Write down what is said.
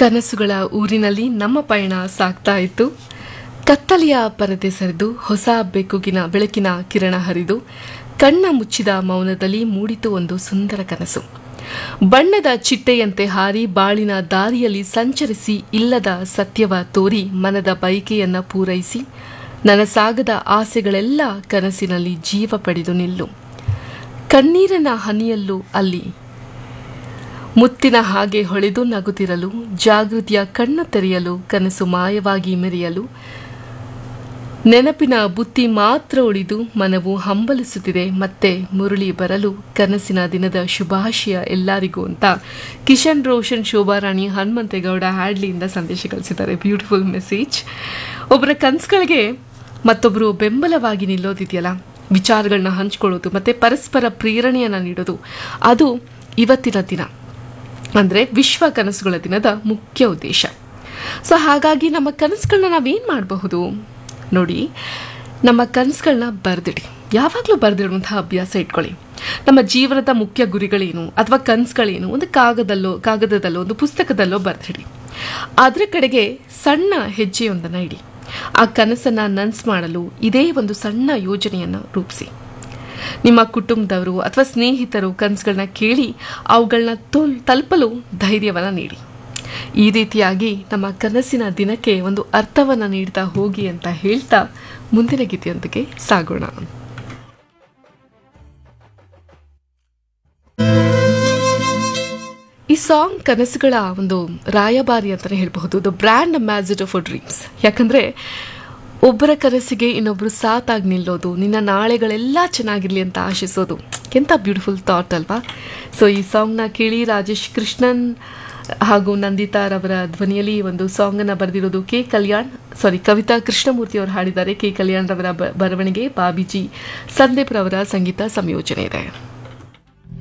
ಕನಸುಗಳ ಊರಿನಲ್ಲಿ ನಮ್ಮ ಪಯಣ ಸಾಗ್ತಾ ಇತ್ತು ಕತ್ತಲೆಯ ಪರದೆ ಸರಿದು ಹೊಸ ಬೆಕ್ಕುಗಿನ ಬೆಳಕಿನ ಕಿರಣ ಹರಿದು ಕಣ್ಣ ಮುಚ್ಚಿದ ಮೌನದಲ್ಲಿ ಮೂಡಿತು ಒಂದು ಸುಂದರ ಕನಸು ಬಣ್ಣದ ಚಿಟ್ಟೆಯಂತೆ ಹಾರಿ ಬಾಳಿನ ದಾರಿಯಲ್ಲಿ ಸಂಚರಿಸಿ ಇಲ್ಲದ ಸತ್ಯವ ತೋರಿ ಮನದ ಬಯಕೆಯನ್ನ ಪೂರೈಸಿ ನನಸಾಗದ ಆಸೆಗಳೆಲ್ಲ ಕನಸಿನಲ್ಲಿ ಜೀವ ಪಡೆದು ನಿಲ್ಲು ಕಣ್ಣೀರಿನ ಹನಿಯಲ್ಲೂ ಅಲ್ಲಿ ಮುತ್ತಿನ ಹಾಗೆ ಹೊಳೆದು ನಗುತ್ತಿರಲು ಜಾಗೃತಿಯ ಕಣ್ಣು ತೆರೆಯಲು ಕನಸು ಮಾಯವಾಗಿ ಮೆರೆಯಲು ನೆನಪಿನ ಬುತ್ತಿ ಮಾತ್ರ ಉಳಿದು ಮನವು ಹಂಬಲಿಸುತ್ತಿದೆ ಮತ್ತೆ ಮುರುಳಿ ಬರಲು ಕನಸಿನ ದಿನದ ಶುಭಾಶಯ ಎಲ್ಲರಿಗೂ ಅಂತ ಕಿಶನ್ ರೋಷನ್ ಶೋಭಾರಾಣಿ ಹನುಮಂತೇಗೌಡ ಹ್ಯಾಡ್ಲಿಯಿಂದ ಸಂದೇಶ ಕಳಿಸಿದ್ದಾರೆ ಬ್ಯೂಟಿಫುಲ್ ಮೆಸೇಜ್ ಒಬ್ಬರ ಕನಸುಗಳಿಗೆ ಮತ್ತೊಬ್ಬರು ಬೆಂಬಲವಾಗಿ ನಿಲ್ಲೋದಿದೆಯಲ್ಲ ವಿಚಾರಗಳನ್ನ ಹಂಚ್ಕೊಳ್ಳೋದು ಮತ್ತೆ ಪರಸ್ಪರ ಪ್ರೇರಣೆಯನ್ನು ನೀಡೋದು ಅದು ಇವತ್ತಿನ ದಿನ ಅಂದರೆ ವಿಶ್ವ ಕನಸುಗಳ ದಿನದ ಮುಖ್ಯ ಉದ್ದೇಶ ಸೊ ಹಾಗಾಗಿ ನಮ್ಮ ಕನಸುಗಳನ್ನ ನಾವೇನು ಮಾಡಬಹುದು ನೋಡಿ ನಮ್ಮ ಕನಸುಗಳನ್ನ ಬರೆದಿಡಿ ಯಾವಾಗಲೂ ಬರೆದಿಡುವಂತಹ ಅಭ್ಯಾಸ ಇಟ್ಕೊಳ್ಳಿ ನಮ್ಮ ಜೀವನದ ಮುಖ್ಯ ಗುರಿಗಳೇನು ಅಥವಾ ಕನಸುಗಳೇನು ಒಂದು ಕಾಗದಲ್ಲೋ ಕಾಗದದಲ್ಲೋ ಒಂದು ಪುಸ್ತಕದಲ್ಲೋ ಬರೆದಿಡಿ ಅದರ ಕಡೆಗೆ ಸಣ್ಣ ಹೆಜ್ಜೆಯೊಂದನ್ನು ಇಡಿ ಆ ಕನಸನ್ನು ನನ್ಸ್ ಮಾಡಲು ಇದೇ ಒಂದು ಸಣ್ಣ ಯೋಜನೆಯನ್ನು ರೂಪಿಸಿ ನಿಮ್ಮ ಕುಟುಂಬದವರು ಅಥವಾ ಸ್ನೇಹಿತರು ಕನಸುಗಳನ್ನ ಕೇಳಿ ಅವುಗಳನ್ನ ತೊಲ್ ತಲುಪಲು ಧೈರ್ಯವನ್ನು ನೀಡಿ ಈ ರೀತಿಯಾಗಿ ನಮ್ಮ ಕನಸಿನ ದಿನಕ್ಕೆ ಒಂದು ಅರ್ಥವನ್ನು ನೀಡ್ತಾ ಹೋಗಿ ಅಂತ ಹೇಳ್ತಾ ಮುಂದಿನ ಗೀತೆಯೊಂದಿಗೆ ಸಾಗೋಣ ಈ ಸಾಂಗ್ ಕನಸುಗಳ ಒಂದು ರಾಯಭಾರಿ ಅಂತಲೇ ಹೇಳಬಹುದು the brand ambassador for dreams ಯಾಕಂದರೆ ಒಬ್ಬರ ಕನಸಿಗೆ ಇನ್ನೊಬ್ಬರು ಸಾತಾಗಿ ನಿಲ್ಲೋದು ನಿನ್ನ ನಾಳೆಗಳೆಲ್ಲ ಚೆನ್ನಾಗಿರಲಿ ಅಂತ ಆಶಿಸೋದು ಎಂಥ ಬ್ಯೂಟಿಫುಲ್ ಥಾಟ್ ಅಲ್ವಾ ಸೊ ಈ ಸಾಂಗ್ನ ಕೇಳಿ ರಾಜೇಶ್ ಕೃಷ್ಣನ್ ಹಾಗೂ ನಂದಿತಾರವರ ಧ್ವನಿಯಲ್ಲಿ ಒಂದು ಸಾಂಗನ್ನು ಬರೆದಿರೋದು ಕೆ ಕಲ್ಯಾಣ್ ಸಾರಿ ಕವಿತಾ ಕೃಷ್ಣಮೂರ್ತಿ ಅವರು ಹಾಡಿದ್ದಾರೆ ಕೆ ಕಲ್ಯಾಣ್ ರವರ ಬರವಣಿಗೆ ಬಾಬಿಜಿ ಸಂದೀಪ್ ರವರ ಸಂಗೀತ ಸಂಯೋಜನೆ ಇದೆ